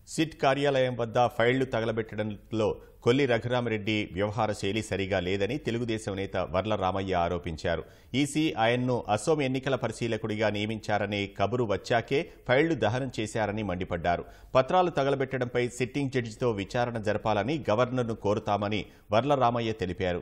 SIT కార్యాలయం వద్ద ఫైళ్లు తగలబెట్టడంలో కొల్లి రఘురామరెడ్డి వ్యవహార శైలి సరిగా లేదని తెలుగుదేశం నేత వర్ల రామయ్య ఆరోపించారు ఈసీ ఆయన్ను అసోం ఎన్నికల పరిశీలకుడిగా నియమించారనే కబురు వచ్చాకే ఫైళ్లు దహనం చేశారని మండిపడ్డారు పత్రాలు తగలబెట్టడంపై సిట్టింగ్ జడ్జితో విచారణ జరపాలని గవర్నర్ను కోరుతామని వర్ల రామయ్య తెలిపారు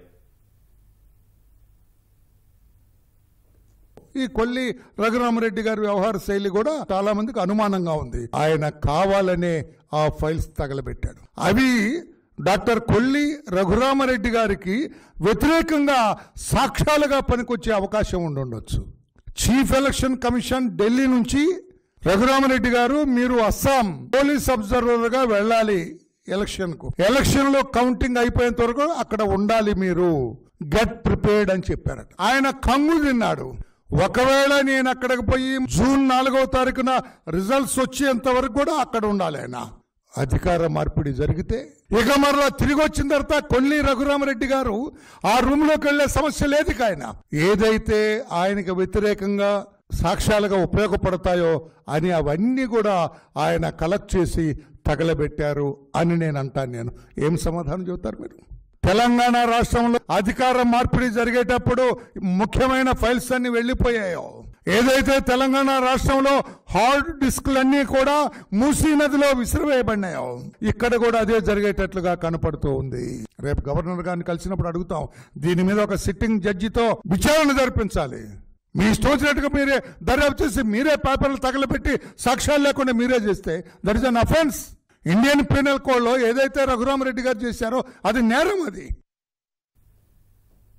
ఈ కొల్లి రఘురామరెడ్డి గారి వ్యవహార శైలి కూడా చాలా మందికి అనుమానంగా ఉంది ఆయన కావాలనే ఆ ఫైల్స్ తగలబెట్టాడు అవి డాక్టర్ కొల్లి రఘురామరెడ్డి గారికి వ్యతిరేకంగా సాక్ష్యాలుగా పనికొచ్చే అవకాశం ఉండుండొచ్చు చీఫ్ ఎలక్షన్ కమిషన్ ఢిల్లీ నుంచి రఘురామరెడ్డి గారు మీరు అస్సాం పోలీస్ అబ్జర్వర్ గా వెళ్ళాలి ఎలక్షన్ కు ఎలక్షన్ లో కౌంటింగ్ అయిపోయేంత వరకు అక్కడ ఉండాలి మీరు గెట్ ప్రిపేర్డ్ అని చెప్పారట ఆయన కంగు తిన్నాడు ఒకవేళ నేను అక్కడికి పోయి జూన్ నాలుగవ తారీఖున రిజల్ట్స్ వచ్చేంత వరకు కూడా అక్కడ ఉండాలి ఆయన అధికార మార్పిడి జరిగితే ఇక మరలా తిరిగి వచ్చిన తర్వాత కొల్లి రఘురామరెడ్డి గారు ఆ రూమ్ లోకి వెళ్లే సమస్య లేదు ఇక ఆయన ఏదైతే ఆయనకు వ్యతిరేకంగా సాక్ష్యాలుగా ఉపయోగపడతాయో అని అవన్నీ కూడా ఆయన కలెక్ట్ చేసి తగలబెట్టారు అని నేను అంటాను నేను ఏం సమాధానం చెబుతారు మీరు తెలంగాణ రాష్ట్రంలో అధికార మార్పిడి జరిగేటప్పుడు ముఖ్యమైన ఫైల్స్ అన్ని వెళ్లిపోయాయో ఏదైతే తెలంగాణ రాష్ట్రంలో హార్డ్ డిస్క్లన్నీ కూడా మూసీ నదిలో విసిరివేయబడినాయో ఇక్కడ కూడా అదే జరిగేటట్లుగా కనపడుతూ ఉంది రేపు గవర్నర్ గారిని కలిసినప్పుడు అడుగుతాం దీని మీద ఒక సిట్టింగ్ జడ్జితో విచారణ జరిపించాలి మీ ఇష్టం వచ్చినట్టుగా మీరే దర్యాప్తు చేసి మీరే పేపర్లు తగలబెట్టి సాక్ష్యాలు లేకుండా మీరే చేస్తే that is an offence Indian penal code లో ఏదైతే రఘురామరెడ్డి గారు చేశారో అది నేరం అది